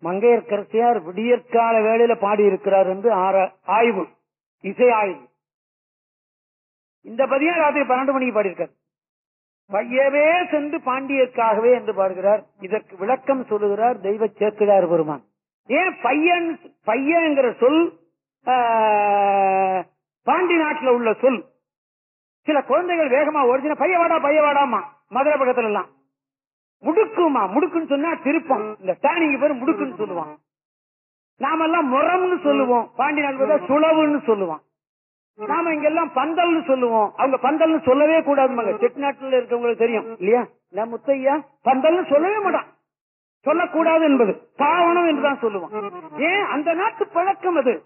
மங்கையர்கரசியார் விடியற்கால வேளையில பாடி இருக்கிறார் என்று ஆர- ஆய்வு இசை ஆய்வு இந்த பதியம் ராத்திரி பன்னெண்டு மணிக்கு பாடியிருக்கார் பையவே சென்று பாண்டியர்க்காகவே என்று பாடுகிறார் இதற்கு விளக்கம் சொல்லுகிறார் தெய்வ சேக்கிழார் பெருமான் ஏன் பையன் பையன்ங்கிற சொல் ஆஹ், பாண்டி நாட்டுல உள்ள சொல் சில குழந்தைகள் வேகமா ஓடிச்சுனா பையவாடா பையவாடாமா மதுரை பக்கத்துல எல்லாம் முடுக்குமா முடுக்குன்னு சொன்னா திருப்பம் இந்த டேனிங் பேர் முடுக்குன்னு சொல்லுவான் நாமெல்லாம் முரம்னு சொல்லுவோம் பாண்டி நாட்டு சுளவுன்னு சொல்லுவான் நாம இங்கெல்லாம் பந்தல்னு சொல்லுவோம் அவங்க பந்தல்னு சொல்லவே கூடாதுமாங்க செட்டிநாட்டுல இருக்கவங்களுக்கு தெரியும் இல்லையா நான் முத்தையா பந்தல்னு சொல்லவே மாட்டான் சொல்லக்கூடாது என்பது பாவனம் என்றுதான் சொல்லுவான் ஏன் அந்த நாட்டு பழக்கம் அது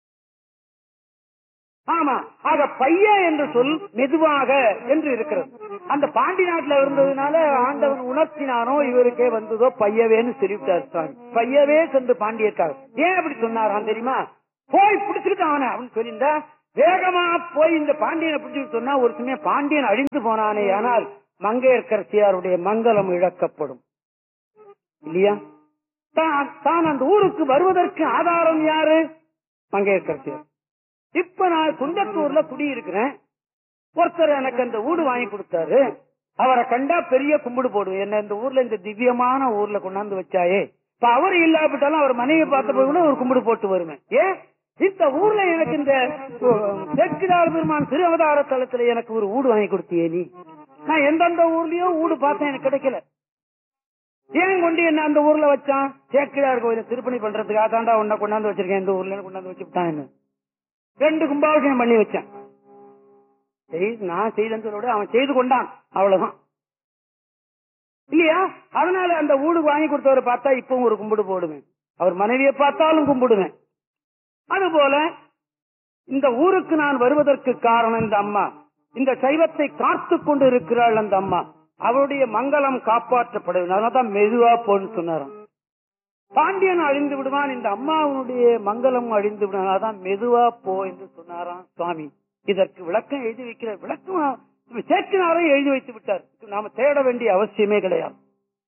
ஆமா ஆக பைய என்று சொல் மெதுவாக என்று இருக்கிறது அந்த பாண்டி நாட்டுல இருந்ததுனால ஆண்டவன் உணர்த்தினானோ இவருக்கே வந்ததோ பையவேன்னு சொல்லிவிட்டார் சுவாமி பையவே சென்று பாண்டியர்க்காக ஏன் அப்படி சொன்னாராம் தெரியுமா போய் பிடிச்சுக்கிட்டு அவனை அப்படின்னு சொல்லியிருந்தா வேகமா போய் இந்த பாண்டியனை பிடிச்சுக்கிட்டு சொன்னா ஒரு சமயம் பாண்டியன் அழிந்து போனானே ஆனால் மங்கையர்கரசியாருடைய மங்களம் இழக்கப்படும் இல்லையா தான் தான் அந்த ஊருக்கு வருவதற்கு ஆதாரம் யாரு மங்கையர்கரசியார் இப்ப நான் குண்டத்தூர்ல குடியிருக்கிறேன் ஒருத்தர் எனக்கு அந்த வீடு வாங்கி கொடுத்தாரு அவரை கண்டா பெரிய கும்பிடு போடுவேன் என்ன இந்த ஊர்ல இந்த திவ்யமான ஊர்ல கொண்டாந்து வச்சாயே இப்ப அவர் இல்லாவிட்டாலும் அவர் மனைவி பார்த்த போது கூட ஒரு கும்பிடு போட்டு வருவேன் ஏன் இந்த ஊர்ல எனக்கு இந்த தெற்கிடார் பெருமான் திரு அவதார தலத்துல எனக்கு ஒரு வீடு வாங்கி கொடுத்தியே நீ நான் எந்தெந்த ஊர்லயோ வீடு பார்த்தேன் எனக்கு கிடைக்கல ஏன் கொண்டு என்ன அந்த ஊர்ல வச்சான் சேக்கிடார் கோயில திருப்பணி பண்றதுக்காக தாண்டா உன்னை கொண்டாந்து வச்சிருக்கேன் இந்த ஊர்ல கொண்டாந்து வச்சுட்டான் என்ன ரெண்டு கும்பாபிஷேகம் பண்ணி வச்சேன் செய்து நான் செய்தேன்னு விட அவன் செய்து கொண்டான் அவ்வளவுதான் இல்லையா அதனால அந்த வீடு வாங்கி கொடுத்தவரை பார்த்தா இப்பவும் ஒரு கும்பிடு போடுவேன் அவர் மனைவியை பார்த்தாலும் கும்பிடுவேன் அதுபோல இந்த ஊருக்கு நான் வருவதற்கு காரணம் இந்த அம்மா இந்த சைவத்தை காத்து கொண்டு இருக்கிறாள் அந்த அம்மா அவருடைய மங்களம் காப்பாற்றப்படுவது அதனாலதான் மெதுவா போன்னு சொன்னாராம் பாண்டியன் அழிந்து விடுவான் இந்த அம்மாவுடைய மங்களம் அழிந்து விடுவான் அதான் மெதுவா போ என்று சொன்னாராம் சுவாமி இதற்கு விளக்கம் எழுதி வைக்கிற விளக்கம் சேர்க்கினாரே எழுதி வைத்து விட்டார் நாம தேட வேண்டிய அவசியமே கிடையாது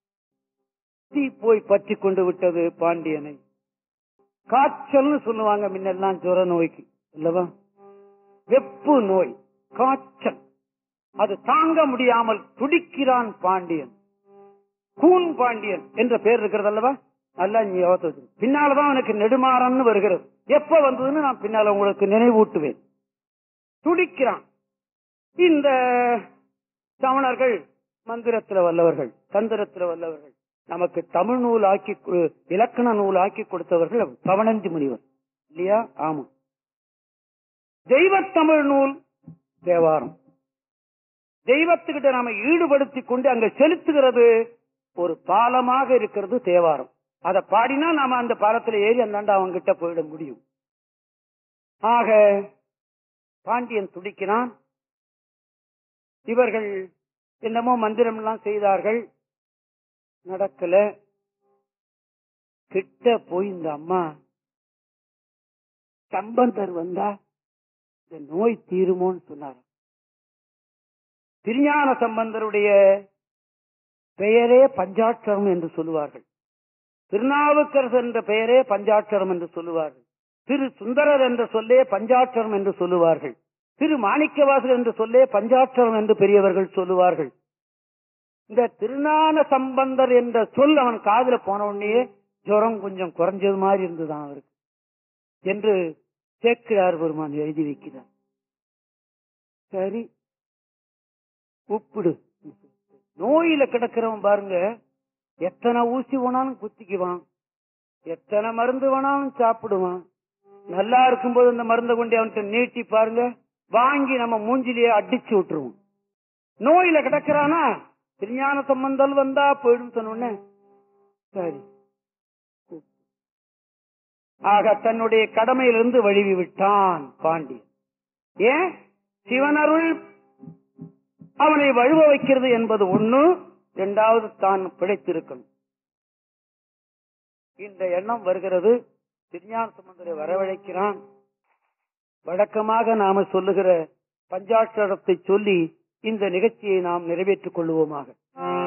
தீ போய் பற்றி கொண்டு விட்டது பாண்டியனை காய்ச்சல்னு சொல்லுவாங்க முன்னெல்லாம் ஜுர நோய்க்கு இல்லவா வெப்பு நோய் காய்ச்சல் அது தாங்க முடியாமல் துடிக்கிறான் பாண்டியன் கூன் பாண்டியன் என்ற பேர் இருக்கிறது அல்லவா நல்லா நீ யோசித்து வச்சிரு. பின்னாலதான் அவனுக்கு நெடுமாறன்னு வருகிறது எப்ப வந்ததுன்னு நான் பின்னால உங்களுக்கு நினைவூட்டுவேன் துடிக்கிறான் இந்த சமணர்கள் மந்திரத்துல வல்லவர்கள் தந்திரத்துல வல்லவர்கள் நமக்கு தமிழ் நூல் ஆக்கி கொ- இலக்கண நூல் ஆக்கி கொடுத்தவர்கள் பவனஞ்சு முனிவர் இல்லையா ஆமா தெய்வத்தமிழ் நூல் தேவாரம் தெய்வத்துக்கிட்ட நாம ஈடுபடுத்தி கொண்டு அங்க செலுத்துகிறது ஒரு பாலமாக இருக்கிறது தேவாரம் அதை பாடினா நாம அந்த பாலத்துல ஏறி அந்தாண்ட அவங்க கிட்ட போயிட முடியும் ஆக பாண்டியன் துடிக்கிறான் இவர்கள் என்னமோ மந்திரம் எல்லாம் செய்தார்கள் நடக்கல கிட்ட போய் இந்த அம்மா சம்பந்தர் வந்தா இந்த நோய் தீருமோன்னு சொன்னார் திருஞான சம்பந்தருடைய பெயரே பஞ்சாட்சரம் என்று சொல்லுவார்கள் திருநாவுக்கரசர் என்ற பெயரே பஞ்சாட்சரம் என்று சொல்லுவார்கள் திரு சுந்தரர் என்ற சொல்லே பஞ்சாட்சரம் என்று சொல்லுவார்கள் திரு மாணிக்கவாசகர் என்று சொல்லே பஞ்சாட்சரம் என்று பெரியவர்கள் சொல்லுவார்கள் இந்த திருஞான சம்பந்தர் என்ற சொல் அவன் காதுல போன உடனே ஜுரம் கொஞ்சம் குறைஞ்சது மாதிரி இருந்துதான் அவருக்கு என்று சேக்கிழார் பெருமான் எழுதி வைக்கிறார் சரி உப்பிடு நோயில கிடக்கிறவன் பாருங்க எத்தனை ஊசி வேணாலும் குத்திக்குவான் எத்தனை மருந்து வேணாலும் சாப்பிடுவான் நல்லா இருக்கும்போது அந்த மருந்தை கொண்டு அவன்கிட்ட நீட்டி பாருங்க வாங்கி நம்ம மூஞ்சிலேயே அடிச்சு விட்டுருவோம் நோயில கிடக்கிறானா திருஞான சம்பந்தல் வந்தா போயிடும் சொன்ன சரி ஆக தன்னுடைய கடமையிலிருந்து வழுவி விட்டான் பாண்டி ஏன் சிவனருள் அவனை வழுவ வைக்கிறது என்பது ஒண்ணு இரண்டாவது தான் பிழைத்திருக்கணும் இந்த எண்ணம் வருகிறது திருஞான சம்பந்தரை வரவழைக்கிறான் வழக்கமாக நாம சொல்லுகிற பஞ்சாட்சரத்தை சொல்லி இந்த நிகழ்ச்சியை நாம் நிறைவேற்றிக் கொள்வோமாக